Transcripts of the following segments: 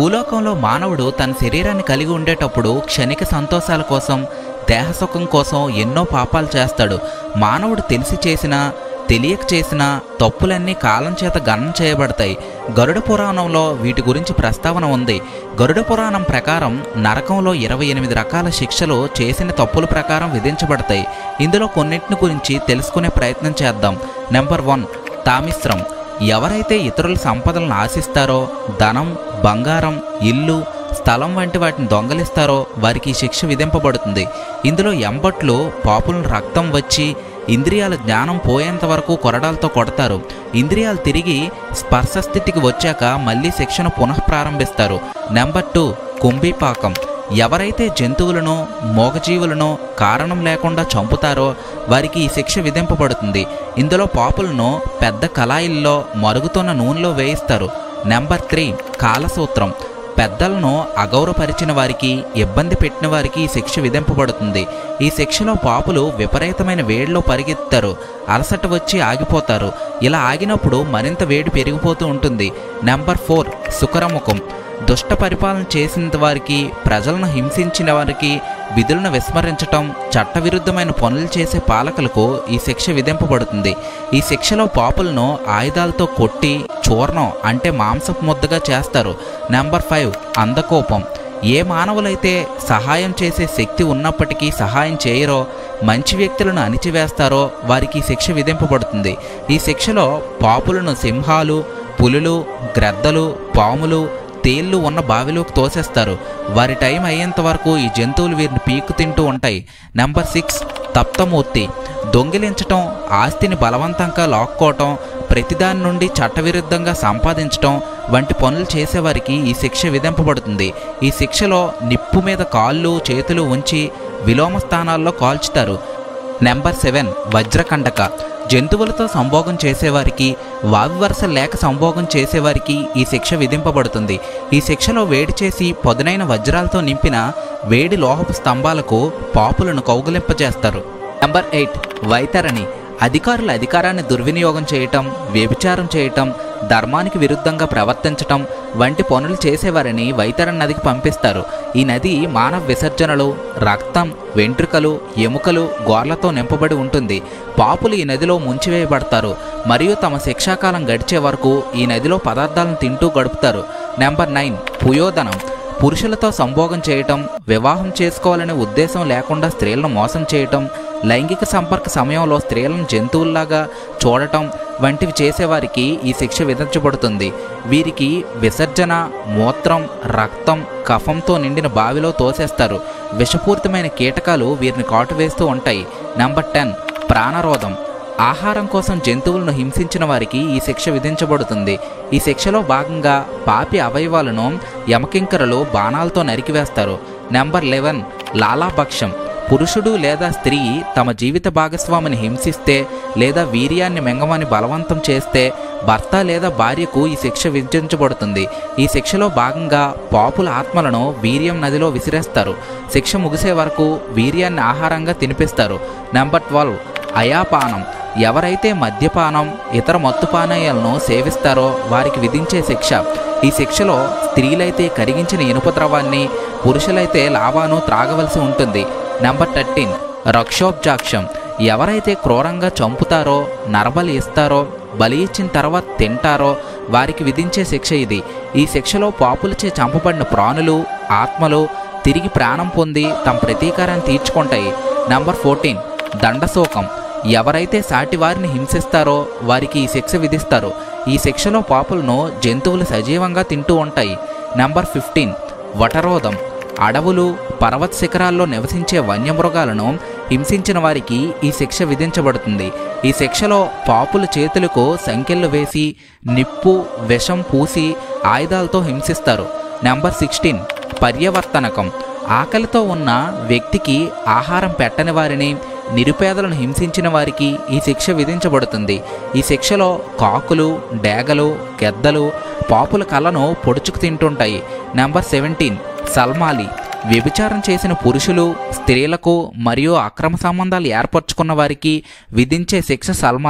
భూలోకంలో మానవుడు తన శరీరాన్ని కలిగి ఉండేటప్పుడు క్షణిక సంతోషాల కోసం దేహసుఖం కోసం ఎన్నో పాపాలు చేస్తాడు మానవుడు తెలిసి చేసిన తెలియక చేసిన తప్పులన్నీ కాలం చేత గణన చేయబడతాయి గరుడ పురాణంలో వీటి గురించి ప్రస్తావన ఉంది గరుడ పురాణం ప్రకారం నరకంలో ఇరవై ఎనిమిది రకాల శిక్షలు చేసిన తప్పుల ప్రకారం విధించబడతాయి ఇందులో కొన్నింటిని గురించి తెలుసుకునే ప్రయత్నం చేద్దాం నెంబర్ వన్ తామిశ్రం ఎవరైతే ఇతరుల సంపదలను ఆశిస్తారో ధనం బంగారం ఇల్లు స్థలం వంటి వాటిని దొంగలిస్తారో వారికి ఈ శిక్ష విధింపబడుతుంది ఇందులో ఎంబట్లు పాపులను రక్తం వచ్చి ఇంద్రియాల జ్ఞానం పోయేంత వరకు కొరడాలతో కొడతారు ఇంద్రియాలు తిరిగి స్పర్శ స్థితికి వచ్చాక మళ్ళీ శిక్షను పునః ప్రారంభిస్తారు నెంబర్ టూ కుంభీపాకం ఎవరైతే జంతువులను మోగజీవులను కారణం లేకుండా చంపుతారో వారికి ఈ శిక్ష విధింపబడుతుంది ఇందులో పాపులను పెద్ద కళాయిల్లో మరుగుతున్న నూనెలో వేయిస్తారు నెంబర్ త్రీ కాలసూత్రం పెద్దలను అగౌరవపరిచిన వారికి ఇబ్బంది పెట్టిన వారికి ఈ శిక్ష విధింపబడుతుంది ఈ శిక్షలో పాపులు విపరీతమైన వేడిలో పరిగెత్తారు అలసట వచ్చి ఆగిపోతారు ఇలా ఆగినప్పుడు మరింత వేడి పెరిగిపోతూ ఉంటుంది నెంబర్ ఫోర్ సుకరముఖం దుష్ట పరిపాలన చేసిన వారికి ప్రజలను హింసించిన వారికి విధులను విస్మరించటం చట్టవిరుద్ధమైన పనులు చేసే పాలకులకు ఈ శిక్ష విధింపబడుతుంది ఈ శిక్షలో పాపులను ఆయుధాలతో కొట్టి చూర్ణం అంటే మాంసపు ముద్దగా చేస్తారు నెంబర్ ఫైవ్ అందకోపం ఏ మానవులైతే సహాయం చేసే శక్తి ఉన్నప్పటికీ సహాయం చేయరో మంచి వ్యక్తులను అణిచివేస్తారో వారికి ఈ శిక్ష విధింపబడుతుంది ఈ శిక్షలో పాపులను సింహాలు పులులు గ్రద్దలు పాములు తేళ్లు ఉన్న బావిలోకి తోసేస్తారు వారి టైం అయ్యేంత వరకు ఈ జంతువులు వీరిని పీకు తింటూ ఉంటాయి నెంబర్ సిక్స్ తప్తమూర్తి దొంగిలించటం ఆస్తిని బలవంతంగా లాక్కోవటం ప్రతిదాని నుండి చట్టవిరుద్ధంగా సంపాదించటం వంటి పనులు చేసేవారికి ఈ శిక్ష విధింపబడుతుంది ఈ శిక్షలో నిప్పు మీద కాళ్ళు చేతులు ఉంచి విలోమ స్థానాల్లో కాల్చుతారు నెంబర్ సెవెన్ వజ్రకండక జంతువులతో సంభోగం చేసేవారికి వావి వరుస లేక సంభోగం చేసేవారికి ఈ శిక్ష విధింపబడుతుంది ఈ శిక్షలో వేడి చేసి పదునైన వజ్రాలతో నింపిన వేడి లోహపు స్తంభాలకు పాపులను కౌగులింపజేస్తారు నెంబర్ ఎయిట్ వైతరణి అధికారుల అధికారాన్ని దుర్వినియోగం చేయటం వ్యభిచారం చేయటం ధర్మానికి విరుద్ధంగా ప్రవర్తించటం వంటి పనులు చేసేవారిని వైతరణి నదికి పంపిస్తారు ఈ నది మానవ విసర్జనలు రక్తం వెంట్రుకలు ఎముకలు గోర్లతో నింపబడి ఉంటుంది పాపులు ఈ నదిలో ముంచివేయబడతారు మరియు తమ శిక్షాకాలం గడిచే వరకు ఈ నదిలో పదార్థాలను తింటూ గడుపుతారు నెంబర్ నైన్ పుయోధనం పురుషులతో సంభోగం చేయటం వివాహం చేసుకోవాలనే ఉద్దేశం లేకుండా స్త్రీలను మోసం చేయటం లైంగిక సంపర్క సమయంలో స్త్రీలను జంతువుల్లాగా చూడటం వంటివి చేసేవారికి ఈ శిక్ష విధించబడుతుంది వీరికి విసర్జన మూత్రం రక్తం కఫంతో నిండిన బావిలో తోసేస్తారు విషపూరితమైన కీటకాలు వీరిని కాటువేస్తూ ఉంటాయి నెంబర్ టెన్ ప్రాణరోధం ఆహారం కోసం జంతువులను హింసించిన వారికి ఈ శిక్ష విధించబడుతుంది ఈ శిక్షలో భాగంగా పాపి అవయవాలను యమకింకరలు బాణాలతో నరికివేస్తారు నెంబర్ లెవెన్ లాలాభక్షం పురుషుడు లేదా స్త్రీ తమ జీవిత భాగస్వామిని హింసిస్తే లేదా వీర్యాన్ని మెంగమని బలవంతం చేస్తే భర్త లేదా భార్యకు ఈ శిక్ష విధించబడుతుంది ఈ శిక్షలో భాగంగా పాపుల ఆత్మలను వీర్యం నదిలో విసిరేస్తారు శిక్ష ముగిసే వరకు వీర్యాన్ని ఆహారంగా తినిపిస్తారు నెంబర్ ట్వెల్వ్ అయాపానం ఎవరైతే మద్యపానం ఇతర మత్తు పానీయాలను సేవిస్తారో వారికి విధించే శిక్ష ఈ శిక్షలో స్త్రీలైతే కరిగించిన ఇనుప ద్రవాన్ని పురుషులైతే లావాను త్రాగవలసి ఉంటుంది నెంబర్ థర్టీన్ రక్షోబ్జాక్షం ఎవరైతే క్రూరంగా చంపుతారో నరబలి ఇస్తారో బలి ఇచ్చిన తర్వాత తింటారో వారికి విధించే శిక్ష ఇది ఈ శిక్షలో పాపులచే చంపబడిన ప్రాణులు ఆత్మలు తిరిగి ప్రాణం పొంది తమ ప్రతీకారాన్ని తీర్చుకుంటాయి నంబర్ ఫోర్టీన్ దండశోకం ఎవరైతే సాటివారిని హింసిస్తారో వారికి ఈ శిక్ష విధిస్తారు ఈ శిక్షలో పాపులను జంతువులు సజీవంగా తింటూ ఉంటాయి నంబర్ ఫిఫ్టీన్ వటరోధం అడవులు పర్వత శిఖరాల్లో నివసించే వన్యమృగాలను హింసించిన వారికి ఈ శిక్ష విధించబడుతుంది ఈ శిక్షలో పాపుల చేతులకు సంకెళ్ళు వేసి నిప్పు విషం పూసి ఆయుధాలతో హింసిస్తారు నెంబర్ సిక్స్టీన్ పర్యవర్తనకం ఆకలితో ఉన్న వ్యక్తికి ఆహారం పెట్టని వారిని నిరుపేదలను హింసించిన వారికి ఈ శిక్ష విధించబడుతుంది ఈ శిక్షలో కాకులు డేగలు గెద్దలు పాపుల కళ్ళను పొడుచుకు తింటుంటాయి నెంబర్ సెవెంటీన్ సల్మాలి వ్యభిచారం చేసిన పురుషులు స్త్రీలకు మరియు అక్రమ సంబంధాలు ఏర్పరచుకున్న వారికి విధించే శిక్ష సల్మాలి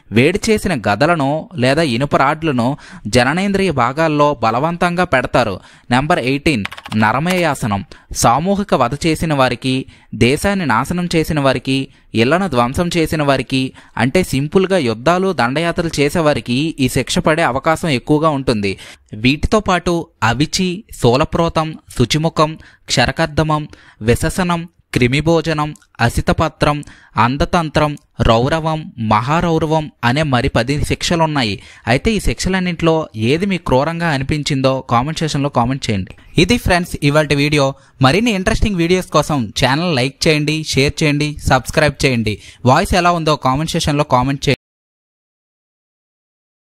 వేడి చేసిన గదలను లేదా ఇనుప రాడ్లను జననేంద్రియ భాగాల్లో బలవంతంగా పెడతారు నెంబర్ ఎయిటీన్ నరమేయాసనం సామూహిక వధ చేసిన వారికి దేశాన్ని నాశనం చేసిన వారికి ఇళ్లను ధ్వంసం చేసిన వారికి అంటే సింపుల్గా యుద్ధాలు దండయాత్రలు చేసేవారికి ఈ శిక్ష పడే అవకాశం ఎక్కువగా ఉంటుంది వీటితో పాటు అవిచి శూలప్రోతం శుచిముఖం క్షరకర్దమం విశసనం క్రిమిభోజనం అసితపత్రం అందతంత్రం రౌరవం మహారౌరవం అనే మరి పది శిక్షలున్నాయి అయితే ఈ శిక్షలన్నింటిలో ఏది మీకు క్రూరంగా అనిపించిందో కామెంట్ సెక్షన్లో కామెంట్ చేయండి ఇది ఫ్రెండ్స్ ఇవాళ వీడియో మరిన్ని ఇంట్రెస్టింగ్ వీడియోస్ కోసం ఛానల్ లైక్ చేయండి షేర్ చేయండి సబ్స్క్రైబ్ చేయండి వాయిస్ ఎలా ఉందో కామెంట్ సెక్షన్లో కామెంట్ చేయండి